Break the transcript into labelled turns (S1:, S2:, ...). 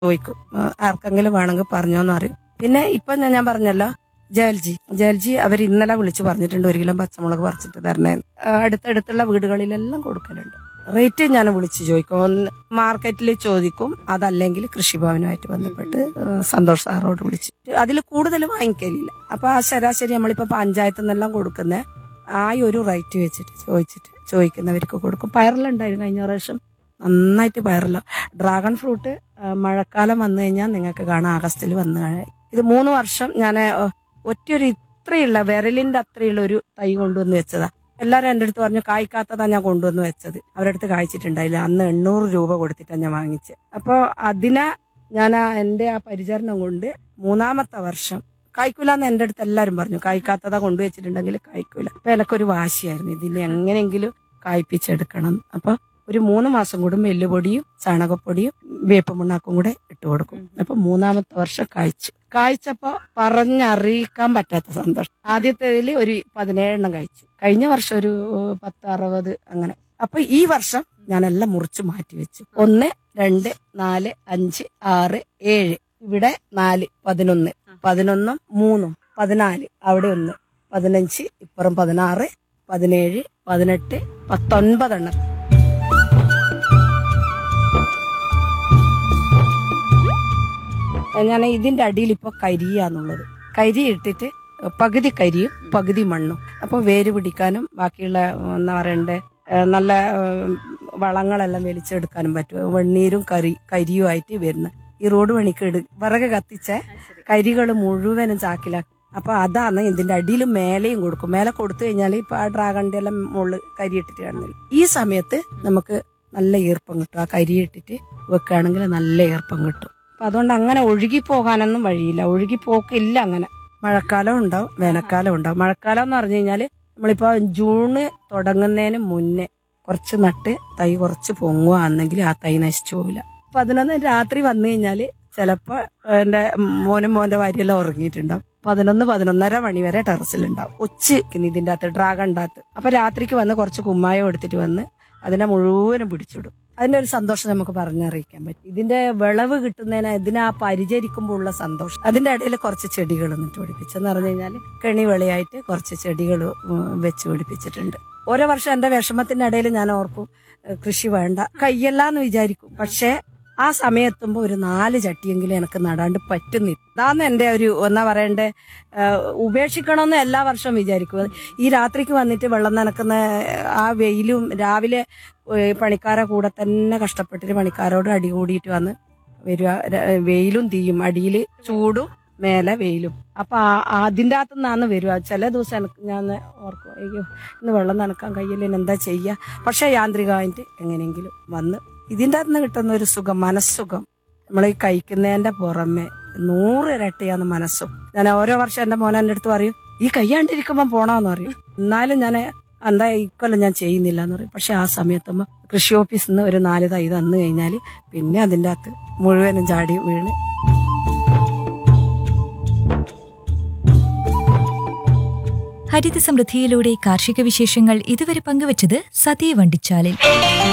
S1: ചോദിക്കും ആ, ആർക്കെങ്കിലും വേണമെങ്കിൽ പറഞ്ഞോന്ന് പറയും പിന്നെ ഇപ്പൊ ഞാൻ ഞാൻ പറഞ്ഞല്ലോ ജയൽജി ജയൽജി അവർ ഇന്നലെ വിളിച്ചു പറഞ്ഞിട്ടുണ്ട് ഒരു കിലോ പച്ചമുളക് പറിച്ചിട്ട് തരണേ ആ, അടുത്തടുത്തുള്ള വീടുകളിലെല്ലാം കൊടുക്കലുണ്ട് റേറ്റ് ഞാൻ വിളിച്ച് ചോദിക്കും ഒന്ന് മാർക്കറ്റിൽ ചോദിക്കും അതല്ലെങ്കിൽ കൃഷിഭവനുമായിട്ട് ബന്ധപ്പെട്ട് ആ, സന്തോഷ് സാറോട് വിളിച്ചിട്ട് അതിൽ കൂടുതൽ വാങ്ങിക്കലില്ല അപ്പൊ ആ ശരാശരി നമ്മളിപ്പോ പഞ്ചായത്തിൽ നിന്നെല്ലാം കൊടുക്കുന്ന ആ ഒരു റേറ്റ് വെച്ചിട്ട് ചോദിച്ചിട്ട് ചോദിക്കുന്നവർക്ക് കൊടുക്കും പയറിലുണ്ടായിരുന്നു കഴിഞ്ഞ പ്രാവശ്യം നന്നായിട്ട് പയറില്ല ഡ്രാഗൺ ഫ്രൂട്ട് ആ, മഴക്കാലം വന്നു കഴിഞ്ഞാൽ നിങ്ങൾക്ക് കാണാം ആഗസ്റ്റിൽ വന്നു കഴിഞ്ഞാൽ ഇത് മൂന്ന് വർഷം ഞാൻ ഒറ്റയൊരു ഇത്രയുള്ള വിരലിന്റെ അത്രയുള്ള ഒരു തൈ കൊണ്ടുവന്ന് വെച്ചതാ എല്ലാരും എൻ്റെ അടുത്ത് പറഞ്ഞു കായ്ക്കാത്തതാ ഞാൻ കൊണ്ടുവന്ന് വെച്ചത് അവരുടെ അടുത്ത് കായ്ച്ചിട്ടുണ്ടായില്ല അന്ന് എണ്ണൂറ് രൂപ കൊടുത്തിട്ടാണ് ഞാൻ വാങ്ങിച്ചത് അപ്പോൾ അതിനെ ഞാൻ ആ എൻ്റെ ആ പരിചരണം കൊണ്ട് മൂന്നാമത്തെ വർഷം കായ്ക്കൂലെന്ന് എൻ്റെ അടുത്ത് എല്ലാവരും പറഞ്ഞു കായ്ക്കാത്തതാ കൊണ്ടുവച്ചിട്ടുണ്ടെങ്കിൽ കായ്ക്കൂല അപ്പൊ എനിക്കൊരു വാശിയായിരുന്നു ഇതിനെ എങ്ങനെയെങ്കിലും കായ്പ്പിച്ചെടുക്കണം അപ്പൊ ഒരു മൂന്ന് മാസം കൂടുമ്പോൾ എല്ലുപൊടിയും ചാണകപ്പൊടിയും വേപ്പ് മുണ്ണാക്കും കൂടെ ഇട്ട് കൊടുക്കും അപ്പൊ മൂന്നാമത്തെ വർഷം കായ്ച്ചു കായ്ച്ചപ്പോ പറഞ്ഞറിയിക്കാൻ പറ്റാത്ത സന്തോഷം ആദ്യത്തേതിൽ ഒരു പതിനേഴെണ്ണം കഴിച്ചു കഴിഞ്ഞ വർഷം ഒരു പത്ത് അറുപത് അങ്ങനെ അപ്പൊ ഈ വർഷം ഞാനെല്ലാം മുറിച്ച് മാറ്റി വെച്ചു ഒന്ന് രണ്ട് നാല് അഞ്ച് ആറ് ഏഴ് ഇവിടെ നാല് പതിനൊന്ന് പതിനൊന്നും മൂന്നും പതിനാല് അവിടെ ഒന്ന് പതിനഞ്ച് ഇപ്പുറം പതിനാറ് പതിനേഴ് പതിനെട്ട് പത്തൊൻപതെണ്ണം ഞാൻ ഇതിന്റെ അടിയിൽ ഇപ്പൊ കരിയാന്നുള്ളത് കരി ഇട്ടിട്ട് പകുതി കരിയും പകുതി മണ്ണും അപ്പൊ വേര് പിടിക്കാനും ബാക്കിയുള്ള എന്താ പറയണ്ടേ ഏഹ് നല്ല ഏഹ് വളങ്ങളെല്ലാം വലിച്ചെടുക്കാനും പറ്റും വെണ്ണീരും കരി കരിയുമായിട്ട് വരുന്ന ഈ റോഡ് പണിക്ക് എടു വിറക് കത്തിച്ച കരികൾ മുഴുവനും ചാക്കിലാക്കി അപ്പൊ അതാണ് ഇതിന്റെ അടിയിലും മേലെയും കൊടുക്കും മേലെ കൊടുത്തു കഴിഞ്ഞാൽ ഇപ്പൊ ആ ഡ്രാഗണിന്റെ എല്ലാം മുകളിൽ കരി ഇട്ടിട്ട് കാണുന്നില്ല ഈ സമയത്ത് നമുക്ക് നല്ല ഈർപ്പം കിട്ടും ആ കരി ഇട്ടിട്ട് വെക്കുകയാണെങ്കിൽ നല്ല ഈർപ്പം കിട്ടും അപ്പൊ അതുകൊണ്ട് അങ്ങനെ ഒഴുകി പോകാനൊന്നും വഴിയില്ല ഒഴുകി പോക്കില്ല അങ്ങനെ മഴക്കാലം ഉണ്ടാവും വേനൽക്കാലം ഉണ്ടാവും മഴക്കാലം എന്ന് പറഞ്ഞു കഴിഞ്ഞാല് നമ്മളിപ്പോ ജൂണ് തുടങ്ങുന്നതിന് മുന്നേ കുറച്ച് നട്ട് തൈ കുറച്ച് പൊങ്ങുകയാണെങ്കിൽ ആ തൈ നശിച്ചു പോവില്ല പതിനൊന്ന് രാത്രി വന്നു കഴിഞ്ഞാല് ചിലപ്പോ എന്റെ മോനും മോന്റെ ഭാര്യയെല്ലാം ഉറങ്ങിയിട്ടുണ്ടാവും പതിനൊന്ന് പതിനൊന്നര മണി വരെ ടെറസിലുണ്ടാവും ഉച്ച ഇതിന്റെ അകത്ത് ഡ്രാഗണിന്റെ അകത്ത് അപ്പൊ രാത്രിക്ക് വന്ന് കുറച്ച് കുമ്മായം എടുത്തിട്ട് വന്ന് അതിനെ മുഴുവനും പിടിച്ചിടും അതിന്റെ ഒരു സന്തോഷം നമുക്ക് പറഞ്ഞറിയിക്കാൻ പറ്റും ഇതിന്റെ വിളവ് കിട്ടുന്നതിന് ഇതിനെ ആ പരിചരിക്കുമ്പോൾ ഉള്ള സന്തോഷം അതിന്റെ ഇടയിൽ കുറച്ച് ചെടികൾ എന്നിട്ട് പിടിപ്പിച്ചെന്ന് പറഞ്ഞു കഴിഞ്ഞാൽ കെണി വെളിയായിട്ട് കുറച്ച് ചെടികൾ വെച്ച് പിടിപ്പിച്ചിട്ടുണ്ട് ഓരോ വർഷം എന്റെ വിഷമത്തിന്റെ ഇടയിൽ ഞാൻ ഓർക്കും ഏഹ് കൃഷി വേണ്ട കയ്യല്ലാന്ന് വിചാരിക്കും പക്ഷേ ആ സമയത്തുമ്പോൾ ഒരു നാല് ചട്ടിയെങ്കിലും എനിക്ക് നടാണ്ട് പറ്റുന്നില്ല അതാണ് എൻ്റെ ഒരു എന്നാ പറയണ്ടേ ഏഹ് ഉപേക്ഷിക്കണമെന്ന് എല്ലാ വർഷവും വിചാരിക്കും ഈ രാത്രിക്ക് വന്നിട്ട് വെള്ളം നനക്കുന്ന ആ വെയിലും രാവിലെ ഏഹ് പണിക്കാരെ കൂടെ തന്നെ കഷ്ടപ്പെട്ടിട്ട് പണിക്കാരോട് അടി കൂടിയിട്ട് വന്ന് വരിക ര- വെയിലും തീയും അടിയിൽ ചൂടും മേലെ വെയിലും അപ്പൊ ആ- അതിന്റെ അകത്തു നിന്നാണ് വരിക ചില ദിവസം എനിക്ക് ഞാൻ ഓർക്കും അയ്യോ ഇന്ന് വെള്ളം നനക്കാൻ കഴിയില്ല ഇനി എന്താ ചെയ്യുക പക്ഷെ യാന്ത്രികമായിട്ട് എങ്ങനെയെങ്കിലും വന്ന് ഇതിന്റെ അകത്ത് നിന്ന് കിട്ടുന്ന ഒരു സുഖം മനസ്സുഖം നമ്മൾ ഈ കഴിക്കുന്നതിന്റെ പുറമെ നൂറ് ഇരട്ടിയാണ് മനസ്സും ഞാൻ ഓരോ വർഷം എന്റെ മോനെ എൻ്റെ അടുത്ത് പറയും ഈ കയ്യാണ്ടിരിക്കുമ്പോൾ പോണോന്ന് പറയും എന്നാലും ഞാൻ എന്താ ഇക്കൊല്ലം ഞാൻ ചെയ്യുന്നില്ല എന്ന് പറയും പക്ഷെ ആ സമയത്തുമ്പോ കൃഷി ഓഫീസിൽ നിന്ന് ഒരു നാല് തൈ തന്നു കഴിഞ്ഞാൽ പിന്നെ അതിൻ്റെ അകത്ത് മുഴുവനും ചാടി വീണ്
S2: ഹരിത സമൃദ്ധിയിലൂടെ കാർഷിക വിശേഷങ്ങൾ ഇതുവരെ പങ്കുവച്ചത് സതീ വണ്ടിച്ചാലിൽ